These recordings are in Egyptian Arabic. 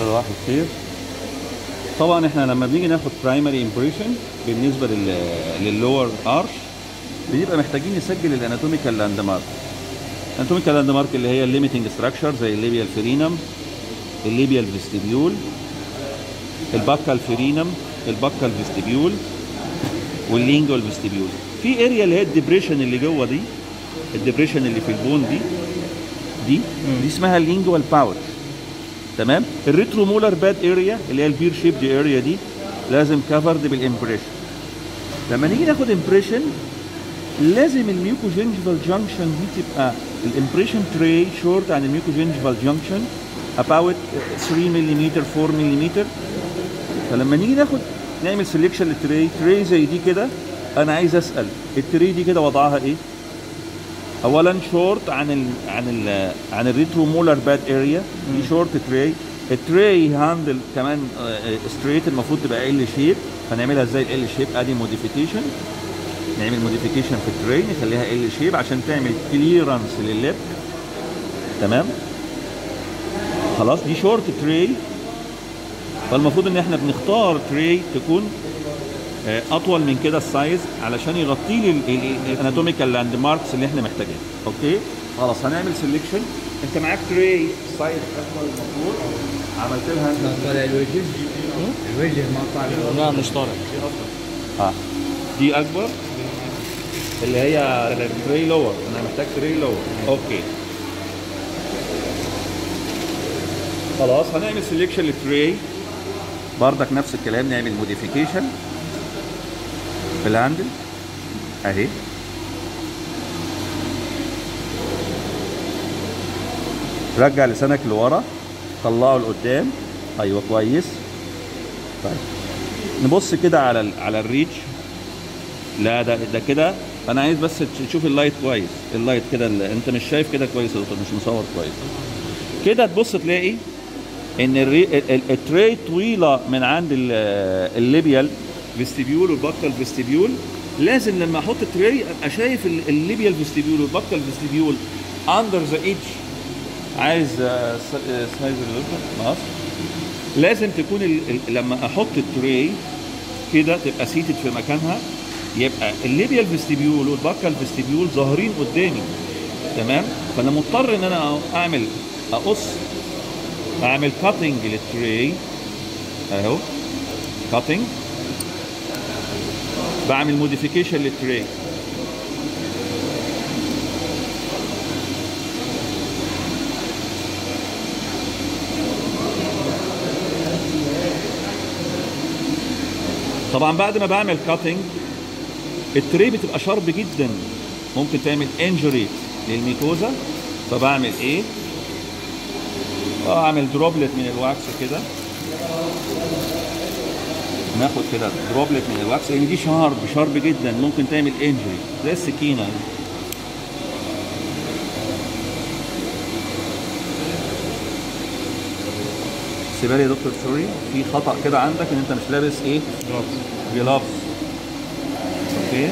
صباح الخير طبعا احنا لما بنيجي ناخد برايمري امبريشن بالنسبه لل لللور ارش بنبقى محتاجين نسجل الاناتوميكال لاند مارك الاناتوميكال لاند مارك اللي هي الليميتنج ستراكشر زي الليبيال فرينم الليبيال فيستيبيول الباكال فرينم الباكال فيستيبيول واللينجوال فيستيبيول في اريا اللي هي الدبريشن اللي جوه دي الدبريشن اللي في البون دي دي دي اسمها اللينجوال باوتش تمام الريترومولار باد اريا اللي هي البير شيبد اريا دي لازم كفرد بالامبريشن لما نيجي ناخد امبريشن لازم الميوكوجينجيفال جانكشن دي تبقى الامبريشن تري شورت عن الميوكوجينجيفال جانكشن about 3 ملم 4 ملم فلما نيجي ناخد نعمل سelection للتري تري زي دي كده انا عايز اسال التري دي كده وضعها ايه اولا شورت عن ال عن ال عن الريترومولار باد اريا دي شورت تري التري هاندل كمان ستريت المفروض تبقى ال شيب هنعملها ازاي ال شيب ادي موديفيكيشن نعمل موديفيكيشن في التري نخليها ال شيب عشان تعمل كليرنس لللب تمام خلاص دي شورت تري فالمفروض ان احنا بنختار تري تكون آه، اطول من كده السايز علشان يغطي لي الاناتوميكال لاند ماركس اللي احنا محتاجينها اوكي خلاص هنعمل سيلكشن انت معاك تري سايز اكبر المفروض عملت لها ما طالع الوجه الوجه ما طالع لا مش طالع اه دي اكبر اللي هي تري لور انا محتاج تري لور اوكي خلاص هنعمل سيلكشن للتري بردك نفس الكلام نعمل موديفيكيشن في الهاندل اهي رجع لسانك لورا طلعه لقدام ايوه كويس طيب نبص كده على ال على الريتش لا ده ده كده انا عايز بس تشوف اللايت كويس اللايت كده ال- انت مش شايف كده كويس يا دكتور مش مصور كويس كده تبص تلاقي ان الري... ال- ال- التري طويله من عند ال- الليبيال فيستيبيول والباكال فيستيبيول لازم لما احط التري ابقى شايف ال- الليبيال فيستيبيول والباكال فيستيبيول اندر ذا ايدج عايز آه، س- آه، سايز الدكتور خلاص لازم تكون ال... ال- لما احط التري كده تبقى سيتد في مكانها يبقى الليبيال فيستيبيول والباكال فيستيبيول ظاهرين قدامي تمام فانا مضطر ان انا اعمل اقص اعمل كاتنج للتري اهو كاتنج بعمل موديفيكيشن للتري طبعا بعد ما بعمل كاتنج التري بتبقى شارب جدا ممكن تعمل انجري للميكوزا فبعمل ايه اعمل دروبلت من الواكس كده ناخد كده دروبلت من الواكس لان دي شارب شارب جدا ممكن تعمل انجري زي السكينه سيبالي يا دكتور سوري في خطا كده عندك ان انت مش لابس ايه جلافز اوكي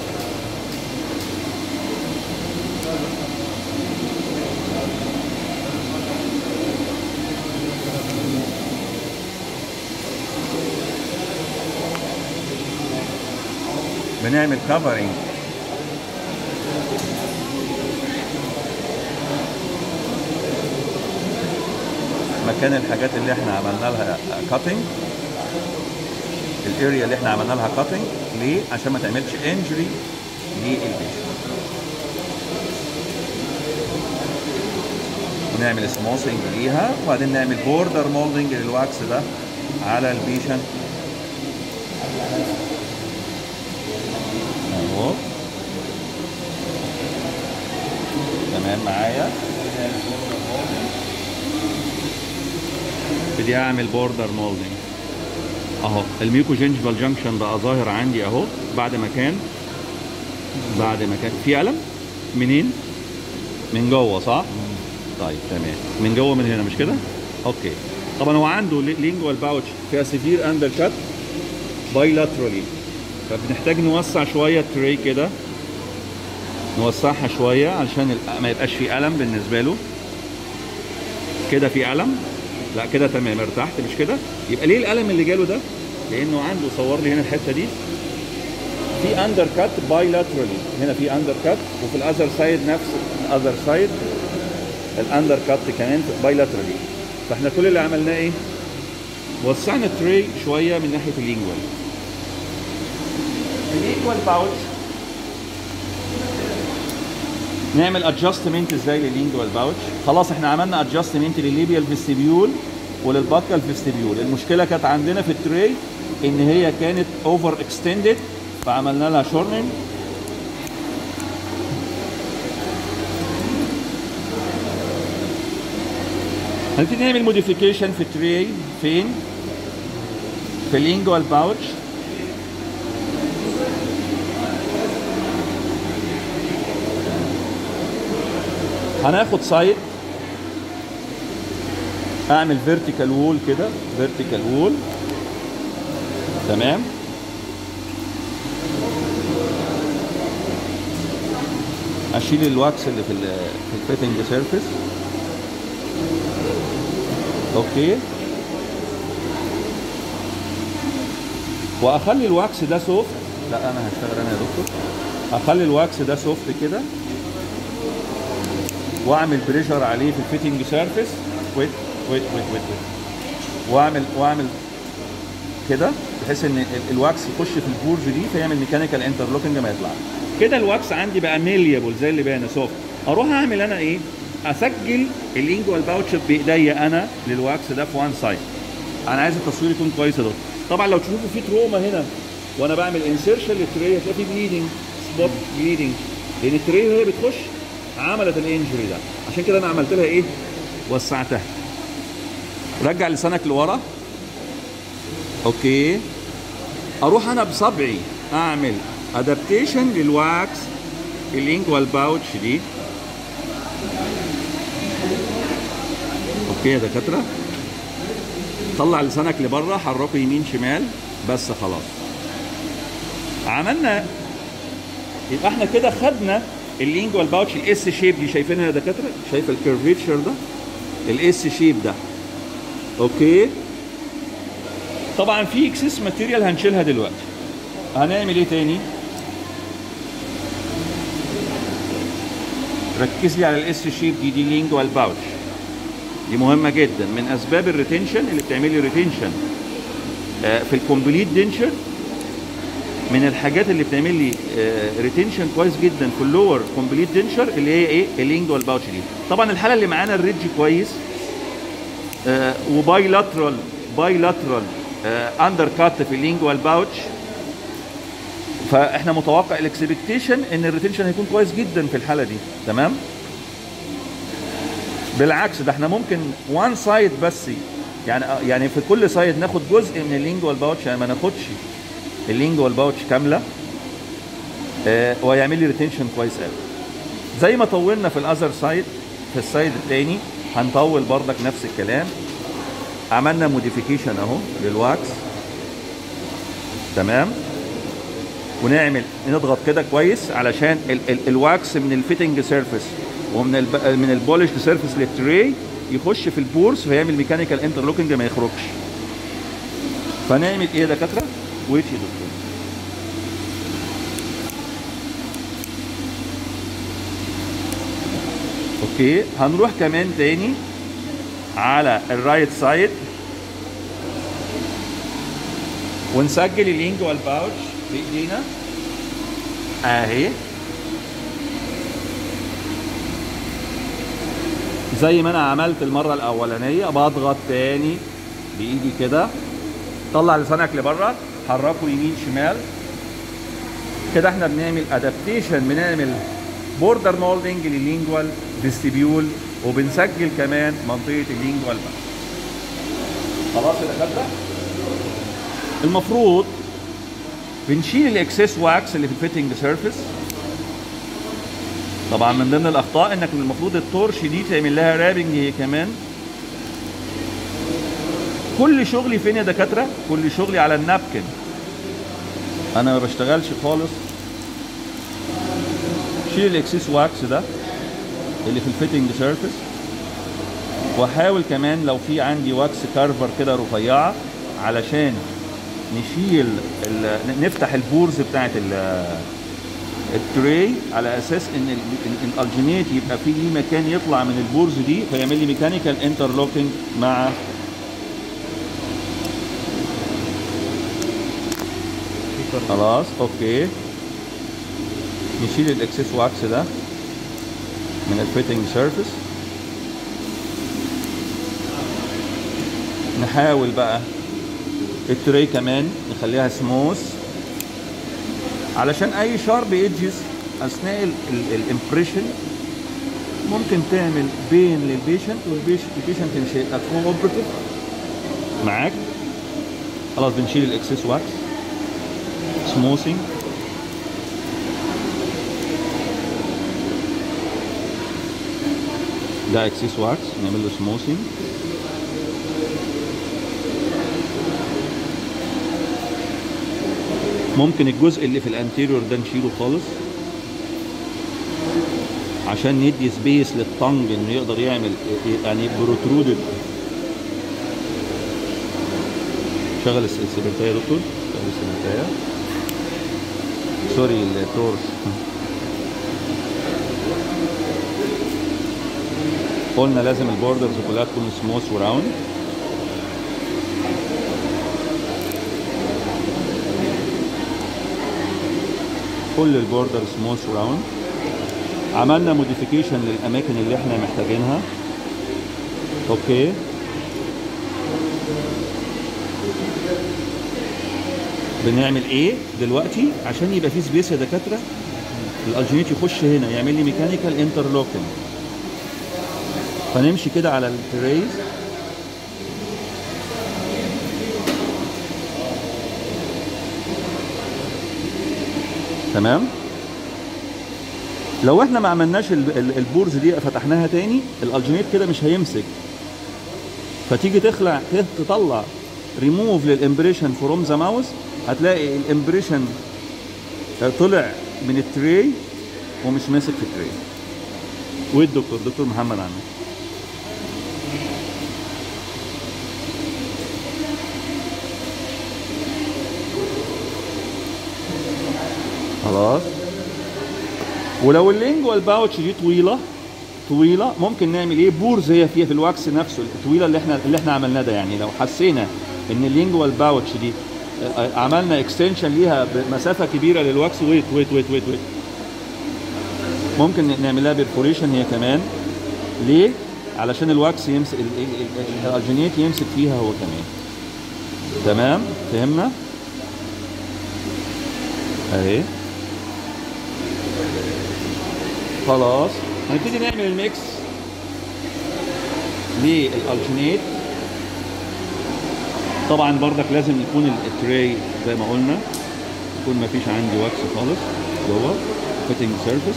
بنعمل كفرنج مكان الحاجات اللي احنا عملنا لها كاتنج الاريا اللي احنا عملنا لها كاتنج ليه؟ عشان ما تعملش انجري للبيشنت ونعمل سموثنج ليها وبعدين نعمل بوردر مولدنج للواكس ده على البيشنت اهو تمام معايا بدي اعمل بوردر مولدنج اهو الميوكوجينجيفال جانكشن بقى ظاهر عندي اهو بعد ما كان بعد ما كان في قلم منين من جوه صح طيب تمام من جوه من هنا مش كده اوكي طبعا هو عنده لينجوال باوتش فيها سيفير اندر كات بايلاترالي فبنحتاج نوسع شويه التري كده نوسعها شويه علشان ال- ما يبقاش في الم بالنسبه له كده في الم لا كده تمام ارتحت مش كده يبقى ليه الالم اللي جاله ده لانه عنده صور لي هنا الحته دي في اندر كات بايلاترالي هنا في اندر كات وفي الاذر سايد نفس الاذر سايد الاندر كات كمان بايلاترالي فاحنا كل اللي عملناه ايه وسعنا التري شويه من ناحيه اللينجوال اللينجوال باوتش نعمل ادجستمنت ازاي لللينجوال باوتش خلاص احنا عملنا ادجستمنت للليبيال فيستيبيول وللباكال فيستيبيول المشكله كانت عندنا في التري ان هي كانت اوفر اكستندد فعملنا لها شورنينج هنبتدي نعمل موديفيكيشن في التري فين؟ في اللينجوال باوتش هناخد سايد اعمل فيرتيكال وول كده فيرتيكال وول تمام اشيل الواكس اللي في ال في الفيتنج سيرفيس اوكي واخلي الواكس ده سوفت لا انا هشتغل انا يا دكتور اخلي الواكس ده سوفت كده واعمل بريشر عليه في الفيتنج سيرفيس ويت ويت ويت ويت ويت واعمل واعمل كده بحيث ان ال- الواكس يخش في البورز دي فيعمل ميكانيكال انترلوكينج ما يطلعش كده الواكس عندي بقى ميليبل زي اللي باين سوفت اروح اعمل انا ايه اسجل اللينجوال باوتش بايديا انا للواكس ده في وان سايد انا عايز التصوير يكون كويس يا دكتور طبعا لو تشوفوا في تروما هنا وانا بعمل انسيرشن للتري هتلاقي في بليدنج سبوت بليدنج لان التري وهي بتخش عملت الانجري ده عشان كده انا عملت لها ايه وسعتها رجع لسانك لورا اوكي اروح انا بصبعي اعمل ادابتيشن للواكس اللينجوال باوتش دي اوكي يا دكاتره طلع لسانك لبره حركه يمين شمال بس خلاص عملنا يبقى احنا كده خدنا اللينجوال باوتش الاس شيب دي شايفينها يا دكاتره شايف الكيرفيتشر ده الاس شيب ده اوكي طبعا في اكسس ماتيريال هنشيلها دلوقتي هنعمل ايه تاني ركز لي على الاس شيب دي دي لينجوال باوتش دي مهمه جدا من اسباب الريتنشن اللي بتعمل لي ريتنشن في الكومبليت دينشر من الحاجات اللي بتعمل لي ريتنشن كويس جدا في اللور كومبليت دينشر اللي هي ايه اللينجوال باوتش دي طبعا الحاله اللي معانا الريدج كويس آه وباي لاترال باي لاترال اندر كات في اللينجوال باوتش فاحنا متوقع الاكسبكتيشن ان الريتنشن هيكون كويس جدا في الحاله دي تمام بالعكس ده احنا ممكن وان سايد بس يعني يعني في كل سايد ناخد جزء من اللينجوال باوتش يعني ما ناخدش اللينجوال باوتش كامله آه ويعمل لي ريتنشن كويس قوي زي ما طولنا في الاذر سايد في السايد الثاني هنطول بردك نفس الكلام عملنا موديفيكيشن اهو للواكس تمام ونعمل نضغط كده كويس علشان ال ال الواكس من الفيتنج سيرفيس ومن الب... من البولش سيرفيس للتري يخش في البورس فيعمل ميكانيكال انترلوكينج ما يخرجش فنعمل ايه يا دكاتره ويت يا دكتور اوكي هنروح كمان تاني على الرايت سايد ونسجل اللينجوال باوتش بايدينا اهي زي ما انا عملت المره الاولانيه بضغط تاني بايدي كده طلع لسانك لبره حركه يمين شمال كده احنا بنعمل ادابتيشن بنعمل بوردر مولدنج لللينجوال فيستيبيول وبنسجل كمان منطقه اللينجوال بقى خلاص يا دكاتره المفروض بنشيل الاكسس واكس اللي في الفيتنج سيرفيس طبعا من ضمن الاخطاء انك المفروض التورش دي تعمل لها رابنج هي كمان كل شغلي فين يا دكاتره كل شغلي على النابكن انا ما بشتغلش خالص شيل الاكسس واكس ده اللي في الفيتنج سيرفيس واحاول كمان لو في عندي واكس كارفر كده رفيعه علشان نشيل ال... نفتح البورز بتاعت ال... التري على اساس ان ال- ال- الالجينيت يبقى فيه ليه مكان يطلع من البورز دي فيعمل لي ميكانيكال انترلوكينج مع خلاص اوكي نشيل الاكسس واكس ده من الفيتنج سيرفيس نحاول بقى التري كمان نخليها سموث علشان اي شارب ايدجز اثناء الامبريشن ممكن تعمل بين للبيشنت والبيشنت مش هيبقى كوبرتيف معاك خلاص بنشيل الاكسس واكس سموثينج ده اكسس واكس نعمل له سموثينج ممكن الجزء اللي في الانتيريور ده نشيله خالص عشان ندي سبيس للطنج انه يقدر يعمل يعني بروترودد شغل الس- السبرتايه يا دكتور شغل السبرتايه سوري التورش قلنا لازم البوردرز كلها تكون سموث وراوند كل البوردر سموث راوند عملنا موديفيكيشن للاماكن اللي احنا محتاجينها اوكي بنعمل ايه دلوقتي عشان يبقى في سبيس يا دكاتره الالجينيت يخش هنا يعمل لي ميكانيكال انترلوكينج فنمشي كده على التريز تمام لو احنا ما عملناش ال- ال- البورز دي فتحناها تاني الالجينيت كده مش هيمسك فتيجي تخلع ت- تطلع ريموف للامبريشن فروم ذا ماوس هتلاقي الامبريشن طلع من التري ومش ماسك في التري والدكتور دكتور محمد عامر خلاص ولو اللينجوال باوتش دي طويله طويله ممكن نعمل ايه بورز هي فيها في الواكس نفسه الطويله اللي احنا اللي احنا عملناه ده يعني لو حسينا ان اللينجوال باوتش دي آه، آه، عملنا اكستنشن ليها بمسافه كبيره للواكس ويت ويت ويت ويت ويت ممكن نعمل لها بيرفوريشن هي كمان ليه؟ علشان الواكس يمسك ال- ال- ال- الالجينيت يمسك فيها هو كمان تمام فهمنا؟ اهي خلاص هنبتدي نعمل الميكس للالجينيت طبعا بردك لازم يكون التري زي ما قلنا يكون ما فيش عندي واكس خالص جوه فيتنج سيرفيس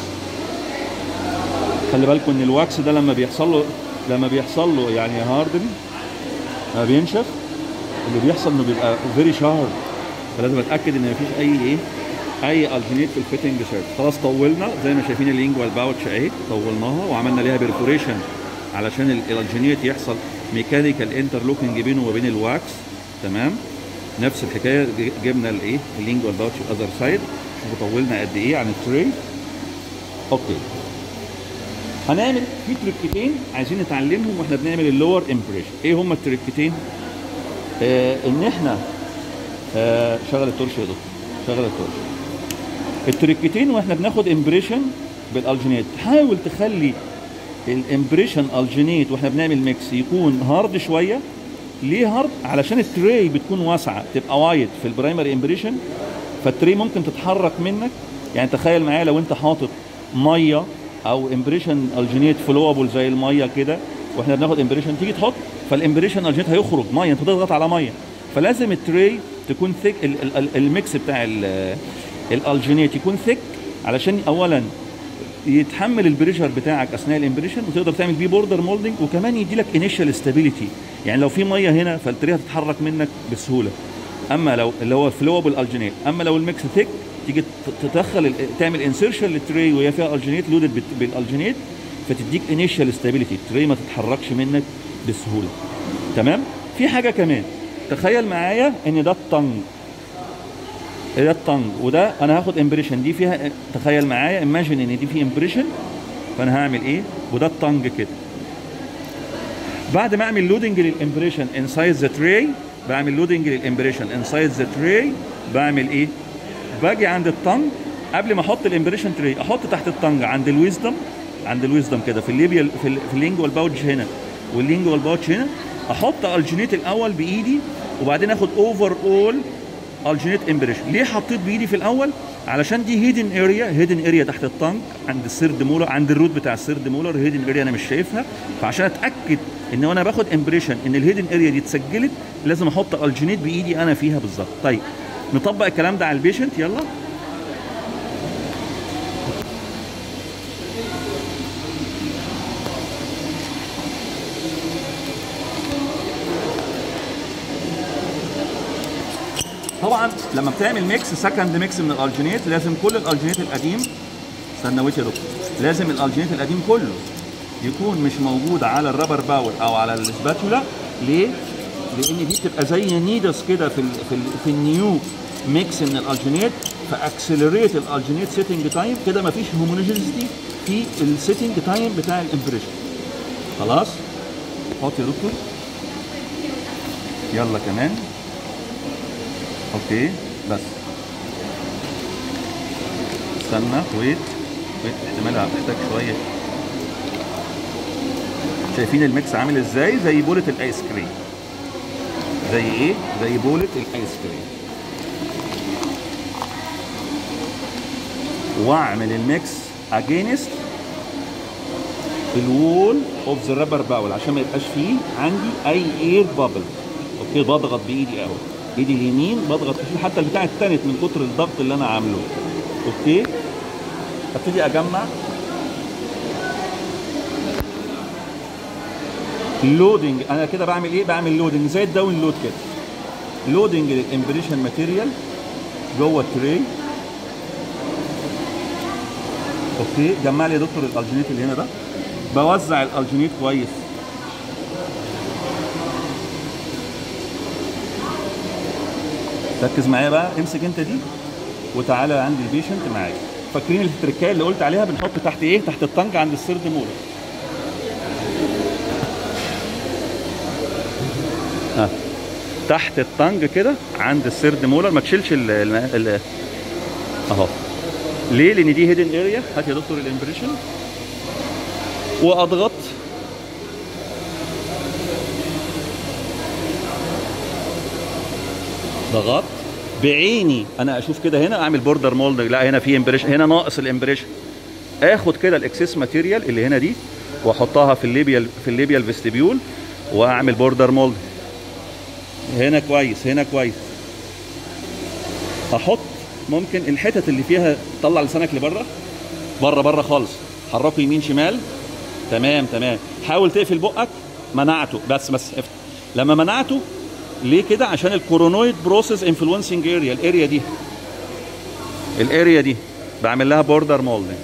خلي بالكم ان الواكس ده لما بيحصل له لما بيحصل له يعني هاردن لما بينشف اللي بيحصل انه بيبقى فيري شارب فلازم اتاكد ان مفيش اي ايه اي الجينيت في الفيتنج سيرفيس خلاص طولنا زي ما شايفين اللينجوال باوتش اهي طولناها وعملنا ليها بيرفوريشن علشان ال- الجينيت يحصل ميكانيكال انترلوكينج بينه وبين الواكس تمام نفس الحكايه ج- جبنا الايه اللينجوال باوتش اذر سايد شوفوا طولنا قد ايه عن التري اوكي هنعمل في تريكتين عايزين نتعلمهم واحنا بنعمل اللور امبريشن ايه هما التريكتين آه ان احنا آه شغل التورش يا دكتور شغل التورش التريكتين واحنا بناخد امبريشن بالالجينيت حاول تخلي الامبريشن الجينيت واحنا بنعمل ميكس يكون هارد شويه ليه هارد علشان التري بتكون واسعه تبقى وايد في البرايمري امبريشن فالتري ممكن تتحرك منك يعني تخيل معايا لو انت حاطط ميه او امبريشن الجينيت فلوبل زي الميه كده واحنا بناخد امبريشن تيجي تحط فالامبريشن الجينيت هيخرج ميه انت بتضغط على ميه فلازم التري تكون ثيك الميكس بتاع ال- الالجينيت يكون ثيك علشان اولا يتحمل البريشر بتاعك اثناء الامبريشن وتقدر تعمل بيه بوردر مولدنج وكمان يدي لك انيشال ستابيليتي يعني لو في ميه هنا فالتري هتتحرك منك بسهوله اما لو اللي هو فلوبل الجينيت اما لو الميكس ثيك تيجي ت- تدخل ال- تعمل انسيرشن للتري وهي فيها الجينيت لودد بالالجينيت فتديك انيشال ستابيليتي التري ما تتحركش منك بسهوله تمام في حاجه كمان تخيل معايا ان ده الطنج ده الطنج وده انا هاخد امبريشن دي فيها تخيل معايا ايماجن ان دي في امبريشن فانا هعمل ايه وده الطنج كده بعد ما اعمل لودنج للامبريشن انسايد ذا تري بعمل لودنج للامبريشن انسايد ذا تري بعمل ايه باجي عند الطنج قبل ما احط الامبريشن تري احط تحت الطنج عند الويزدم عند الويزدم كده في الليبيا في, ال- في اللينجوال باوتش هنا واللينجوال باوتش هنا احط الجينيت الاول بايدي وبعدين اخد اوفر اول الجينيت امبريشن ليه حطيت بايدي في الاول علشان دي هيدن اريا هيدن اريا تحت الطنج عند السيرد مولر عند الروت بتاع السيرد مولر هيدن اريا انا مش شايفها فعشان اتاكد ان وانا باخد امبريشن ان الهيدن اريا دي اتسجلت لازم احط الجينيت بايدي انا فيها بالظبط طيب نطبق الكلام ده على البيشنت يلا طبعا لما بتعمل ميكس سكند ميكس من الالجينيت لازم كل الالجينيت القديم استنى ويت يا دكتور لازم الالجينيت القديم كله يكون مش موجود على الرابر باول او على السباتولا ليه؟ لان دي بتبقى زي نيدس كده في ال في, ال في النيو ميكس من الالجينيت فاكسلريت الالجينيت سيتنج تايم كده مفيش هومونيجينيتي في السيتنج تايم بتاع الامبريشن خلاص حط يا دكتور يلا كمان اوكي بس استنى ويت ويت احتمال هحتاج شويه شايفين الميكس عامل ازاي زي بولة الايس كريم زي ايه زي بولة الايس كريم واعمل الميكس اجينست الوول اوف ذا رابر باول عشان ما يبقاش فيه عندي اي اير بابل اوكي بضغط بايدي اهو ايدي اليمين بضغط فيه حتى البتاع التانت من كتر الضغط اللي انا عامله اوكي ابتدي اجمع لودنج انا كده بعمل ايه بعمل لودنج زي الداونلود كده لودنج للامبريشن ماتيريال جوه التري اوكي جمع لي يا دكتور الالجينيت اللي هنا ده بوزع الالجينيت كويس ركز معايا بقى امسك انت دي وتعالى عند البيشنت معايا فاكرين التركايه اللي قلت عليها بنحط تحت ايه تحت الطنج عند السيرد مولر ها تحت الطنج كده عند السيرد مولر ما تشيلش ال ال- ال- اهو ليه لان دي هيدن اريا هات يا دكتور الامبريشن واضغط ضغطت بعيني انا اشوف كده هنا اعمل بوردر مولد لا هنا في امبريشن هنا ناقص الامبريشن اخد كده الاكسس ماتيريال اللي هنا دي واحطها في الليبيال في الليبيال فيستيبيول واعمل بوردر مولد هنا كويس هنا كويس احط ممكن الحتت اللي فيها طلع لسانك لبره بره بره خالص حركه يمين شمال تمام تمام حاول تقفل بقك منعته بس بس افتح لما منعته ليه كده عشان الكورونويد بروسيس انفلونسنج اريا الاريا دي الاريا دي بعمل لها بوردر مولدنج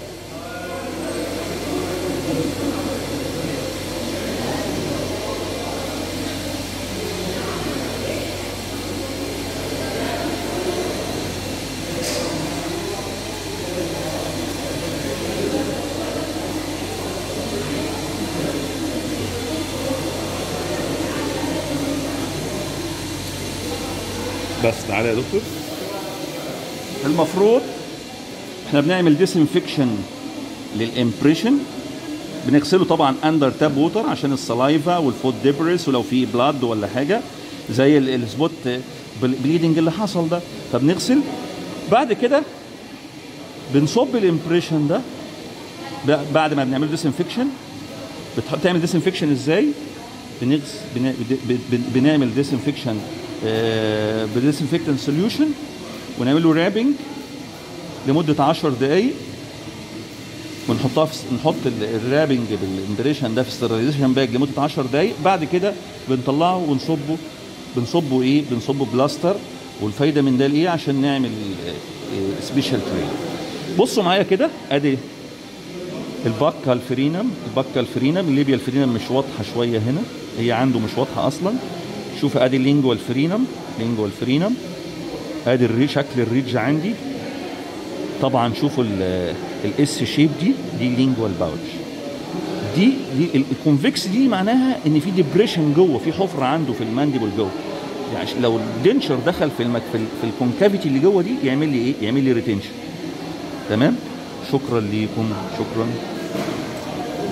بس تعالى يا دكتور المفروض احنا بنعمل ديسانفكشن للامبريشن بنغسله طبعا اندر تاب ووتر عشان السلايفا والفود ديبريس ولو في بلاد ولا حاجه زي ال- السبوت بليدنج اللي حصل ده فبنغسل بعد كده بنصب الامبريشن ده ب- بعد ما بنعمل ديسانفكشن بتعمل ديسانفكشن ازاي؟ بنغس بن- بن- بن- بنعمل ديسانفكشن بديسانفكتنت سوليوشن ونعمل له رابنج لمده 10 دقائق ونحطها في نحط ال- الرابنج بالامبريشن ده في ستيرلايزيشن باج لمده 10 دقائق بعد كده بنطلعه ونصبه بنصبه ايه؟ بنصبه بلاستر والفايده من ده الايه؟ عشان نعمل سبيشال تري بصوا معايا كده ادي الباكا الفرينم الباكا الفرينم الليبيا الفرينم مش واضحه شويه هنا هي عنده مش واضحه اصلا شوف ادي اللينجوال فرينم لينجوال فرينم ادي الري شكل الريدج عندي طبعا شوفوا الاس شيب دي دي لينجوال باوتش دي دي الكونفكس دي معناها ان في ديبريشن جوه في حفره عنده في المانديبل جوه يعني لو الدنشر دخل في المك في, ال- في الكونكافيتي اللي جوه دي يعمل لي ايه؟ يعمل لي ريتنشن تمام؟ شكرا ليكم شكرا